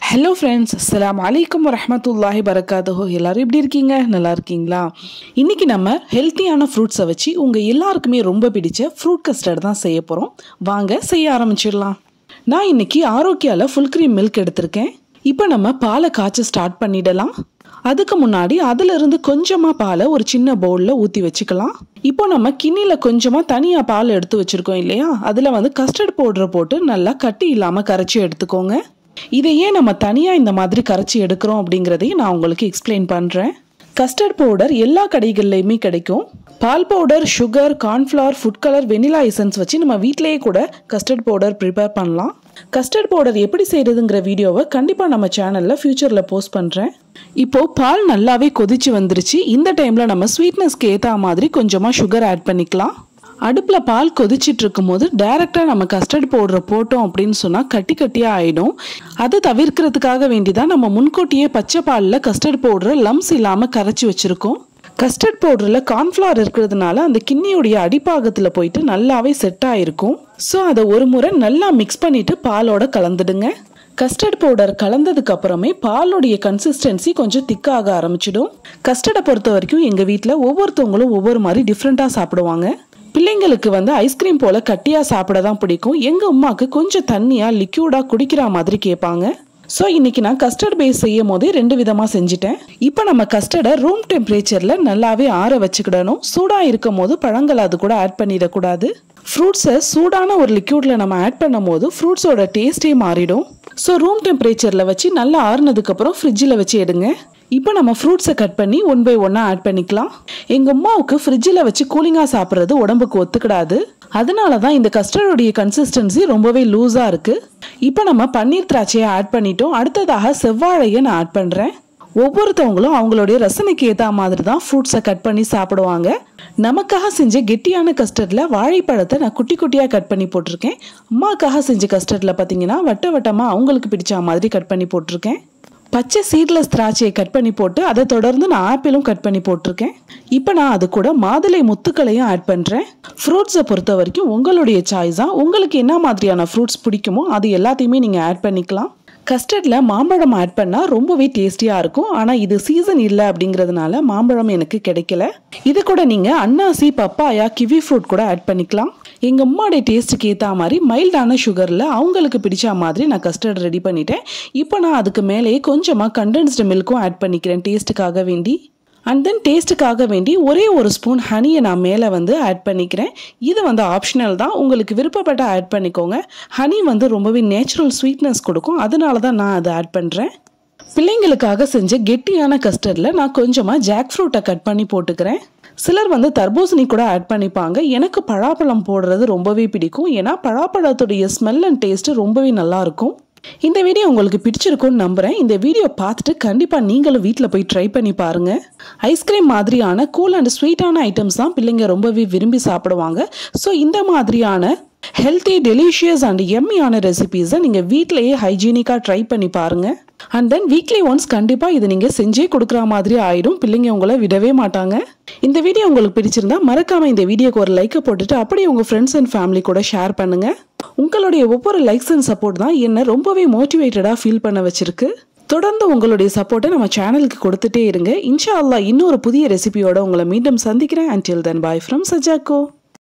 hello friends அஸ்ஸலாமு அலைக்கும் வரஹ்மத்துல்லாஹி வரகாத்துஹு எல்லாரும் எப்படி இருக்கீங்க நல்லா இருக்கீங்களா இன்னைக்கு நம்ம ஹெல்த்தியான ஃப்ரூட்ஸை வச்சு உங்கள் எல்லாருக்குமே ரொம்ப பிடிச்ச ஃப்ரூட் கஸ்டர்ட் தான் செய்ய போகிறோம் வாங்க செய்ய ஆரம்பிச்சிடலாம் நான் இன்னைக்கு ஆரோக்கியாவில் ஃபுல் க்ரீம் மில்க் எடுத்திருக்கேன் இப்போ நம்ம பாலை காய்ச்ச ஸ்டார்ட் பண்ணிடலாம் அதுக்கு முன்னாடி அதிலிருந்து கொஞ்சமாக பாலை ஒரு சின்ன பவுலில் ஊற்றி வச்சுக்கலாம் இப்போ நம்ம கிண்ணியில் கொஞ்சமாக தனியாக பால் எடுத்து வச்சுருக்கோம் இல்லையா அதில் வந்து கஸ்டர்ட் பவுடரை போட்டு நல்லா கட்டி இல்லாமல் கரைச்சி எடுத்துக்கோங்க இதை ஏன் நம்ம தனியாக இந்த மாதிரி கரைச்சி எடுக்கிறோம் அப்படிங்கிறதையும் நான் உங்களுக்கு எக்ஸ்பிளைன் பண்ணுறேன் கஸ்டர்ட் பவுடர் எல்லா கடைகள்லையுமே கிடைக்கும் பால் powder sugar cornflour food colour vanilla essence வச்சு நம்ம வீட்டிலேயே கூட கஸ்டர்ட் பவுடர் ப்ரிப்பேர் பண்ணலாம் கஸ்டர்ட் பவுடர் எப்படி செய்கிறதுங்கிற வீடியோவை கண்டிப்பாக நம்ம சேனலில் ஃப்யூச்சரில் போஸ்ட் பண்ணுறேன் இப்போது பால் நல்லாவே கொதிச்சு வந்துருச்சு இந்த டைமில் நம்ம ஸ்வீட்னஸ்க்கு ஏற்ற மாதிரி கொஞ்சமாக சுகர் ஆட் பண்ணிக்கலாம் அடுப்பில் பால் கொதிச்சிட்டு இருக்கும்போது டைரெக்டாக நம்ம கஸ்டர்ட் பவுடரை போட்டோம் அப்படின்னு சொன்னால் கட்டி கட்டியாக ஆகிடும் அதை தவிர்க்கிறதுக்காக வேண்டி தான் நம்ம முன்கூட்டியே பச்சை பாலில் கஸ்டர்ட் பவுடரை லம்ஸ் இல்லாமல் கரைச்சி வச்சுருக்கோம் கஸ்டர்ட் பவுடரில் கார்ன்ஃப்ளவர் இருக்கிறதுனால அந்த கிண்ணியுடைய அடிப்பாகத்தில் போயிட்டு நல்லாவே செட் ஆகிருக்கும் ஸோ அதை ஒரு முறை நல்லா மிக்ஸ் பண்ணிவிட்டு பாலோட கலந்துடுங்க கஸ்டர்ட் பவுடர் கலந்ததுக்கு அப்புறமே பாலுடைய கன்சிஸ்டன்சி கொஞ்சம் திக்காக ஆரம்பிச்சிடும் கஸ்டர்டை பொறுத்த வரைக்கும் எங்கள் வீட்டில் ஒவ்வொருத்தவங்களும் ஒவ்வொரு மாதிரி டிஃப்ரெண்ட்டாக சாப்பிடுவாங்க பிள்ளைங்களுக்கு வந்து ஐஸ்கிரீம் போல் கட்டியாக சாப்பிட தான் பிடிக்கும் எங்கள் அம்மாவுக்கு கொஞ்சம் தண்ணியாக லிக்யூடாக குடிக்கிற மாதிரி கேட்பாங்க ஸோ இன்னைக்கு நான் கஸ்டர்ட் பேஸ் செய்யும் போதே ரெண்டு விதமாக செஞ்சுட்டேன் இப்போ நம்ம கஸ்டர்டை ரூம் டெம்பரேச்சரில் நல்லாவே ஆற வச்சுக்கிடணும் சூடாக இருக்கும் போது பழங்கள் அது கூட ஆட் பண்ணிடக்கூடாது ஃப்ரூட்ஸை சூடான ஒரு லிக்யூடில் நம்ம ஆட் பண்ணும் போது ஃப்ரூட்ஸோட டேஸ்டே மாறிடும் ஸோ ரூம் டெம்பரேச்சரில் வச்சு நல்லா ஆறுனதுக்கப்புறம் ஃப்ரிட்ஜில் வச்சு எடுங்க இப்போ நம்ம ஃப்ரூட்ஸை கட் பண்ணி ஒன் பை ஒன்னாக ஆட் பண்ணிக்கலாம் எங்கள் அம்மாவுக்கு ஃப்ரிட்ஜில் வச்சு கூலிங்காக சாப்பிட்றது உடம்புக்கு ஒத்துக்கிடாது அதனால தான் இந்த கஸ்டர்டுடைய கன்சிஸ்டன்சி ரொம்பவே லூஸாக இருக்குது இப்போ நம்ம பன்னீர் திராட்சையை ஆட் பண்ணிட்டோம் அடுத்ததாக செவ்வாழையை நான் ஆட் பண்ணுறேன் ஒவ்வொருத்தவங்களும் அவங்களுடைய ரசனைக்கு ஏற்ற மாதிரி தான் ஃப்ரூட்ஸை கட் பண்ணி சாப்பிடுவாங்க நமக்காக செஞ்ச கெட்டியான கஸ்டர்டில் வாழைப்பழத்தை நான் குட்டி குட்டியாக கட் பண்ணி போட்டிருக்கேன் அம்மாக்காக செஞ்ச கஸ்டர்டில் பார்த்தீங்கன்னா வட்ட வட்டமாக அவங்களுக்கு பிடிச்ச மாதிரி கட் பண்ணி போட்டிருக்கேன் பச்சை சீட்லெஸ் திராட்சையை கட் பண்ணி போட்டு அதை தொடர்ந்து நான் ஆப்பிளும் கட் பண்ணி போட்டிருக்கேன் இப்போ நான் அது கூட மாதுளை முத்துக்களையும் ஆட் பண்ணுறேன் ஃப்ரூட்ஸை பொறுத்த வரைக்கும் உங்களுடைய சாய்ஸாக உங்களுக்கு என்ன மாதிரியான ஃப்ரூட்ஸ் பிடிக்குமோ அது எல்லாத்தையுமே நீங்கள் ஆட் பண்ணிக்கலாம் கஸ்டர்டில் மாம்பழம் ஆட் பண்ணால் ரொம்பவே டேஸ்டியாக இருக்கும் ஆனால் இது சீசன் இல்லை அப்படிங்கிறதுனால மாம்பழம் எனக்கு கிடைக்கல இது கூட நீங்கள் அன்னாசி பப்பாயா கிவி ஃப்ரூட் கூட ஆட் பண்ணிக்கலாம் எங்கள் அம்மாடைய டேஸ்ட்டுக்கு ஏற்ற மாதிரி மைல்டான சுகரில் அவங்களுக்கு பிடிச்ச மாதிரி நான் கஸ்டர்ட் ரெடி பண்ணிட்டேன் இப்போ நான் அதுக்கு மேலேயே கொஞ்சமாக கண்டென்ஸ்டு மில்க்கும் ஆட் பண்ணிக்கிறேன் டேஸ்ட்டுக்காக வேண்டி அண்ட் தென் டேஸ்ட்டுக்காக வேண்டி ஒரே ஒரு ஸ்பூன் ஹனியை நான் மேலே வந்து ஆட் பண்ணிக்கிறேன் இது வந்து ஆப்ஷனல் தான் உங்களுக்கு விருப்பப்பட்ட ஆட் பண்ணிக்கோங்க ஹனி வந்து ரொம்பவே நேச்சுரல் ஸ்வீட்னஸ் கொடுக்கும் அதனால தான் நான் அதை ஆட் பண்ணுறேன் பிள்ளைங்களுக்காக செஞ்ச கெட்டியான கஸ்டர்டில் நான் கொஞ்சமாக ஜாக் ஃப்ரூட்டை கட் பண்ணி போட்டுக்கிறேன் சிலர் வந்து தர்பூசணி கூட ஆட் பண்ணிப்பாங்க எனக்கு பழாப்பழம் போடுறது ரொம்பவே பிடிக்கும் ஏன்னா பழாப்பழத்துடைய ஸ்மெல் அண்ட் டேஸ்ட்டு ரொம்பவே நல்லாயிருக்கும் இந்த வீடியோ உங்களுக்கு பிடிச்சிருக்கும்னு நம்புகிறேன் இந்த வீடியோ பார்த்துட்டு கண்டிப்பாக நீங்களும் வீட்டில் போய் ட்ரை பண்ணி பாருங்கள் ஐஸ்கிரீம் மாதிரியான கூல் அண்ட் ஸ்வீட்டான ஐட்டம்ஸ் தான் பிள்ளைங்க ரொம்பவே விரும்பி சாப்பிடுவாங்க ஸோ இந்த மாதிரியான ஹெல்த்தி டெலிஷியஸ் அண்ட் எம்மியான ரெசிபீஸை நீங்கள் வீட்டிலேயே ஹைஜீனிக்காக ட்ரை பண்ணி பாருங்கள் அண்ட் தென் வீக்லி ஒன்ஸ் கண்டிப்பாக இதை நீங்கள் செஞ்சே கொடுக்குற மாதிரி ஆயிடும் பிள்ளைங்க உங்களை விடவே மாட்டாங்க இந்த வீடியோ உங்களுக்கு பிடிச்சிருந்தா மறக்காமல் இந்த வீடியோக்கு ஒரு லைக்கை போட்டுட்டு அப்படியே உங்கள் ஃப்ரெண்ட்ஸ் அண்ட் ஃபேமிலி கூட ஷேர் பண்ணுங்கள் உங்களுடைய ஒவ்வொரு லைக்ஸ் அண்ட் சப்போர்ட் தான் என்னை ரொம்பவே மோட்டிவேட்டடாக ஃபீல் பண்ண வச்சிருக்கு தொடர்ந்து உங்களுடைய சப்போர்ட்டை நம்ம சேனலுக்கு கொடுத்துட்டே இருங்க இன்ஷா அல்லா இன்னொரு புதிய ரெசிபியோட உங்களை மீண்டும் சந்திக்கிறேன் அண்டில் தென் பாய் ஃப்ரம் சஜாக்கோ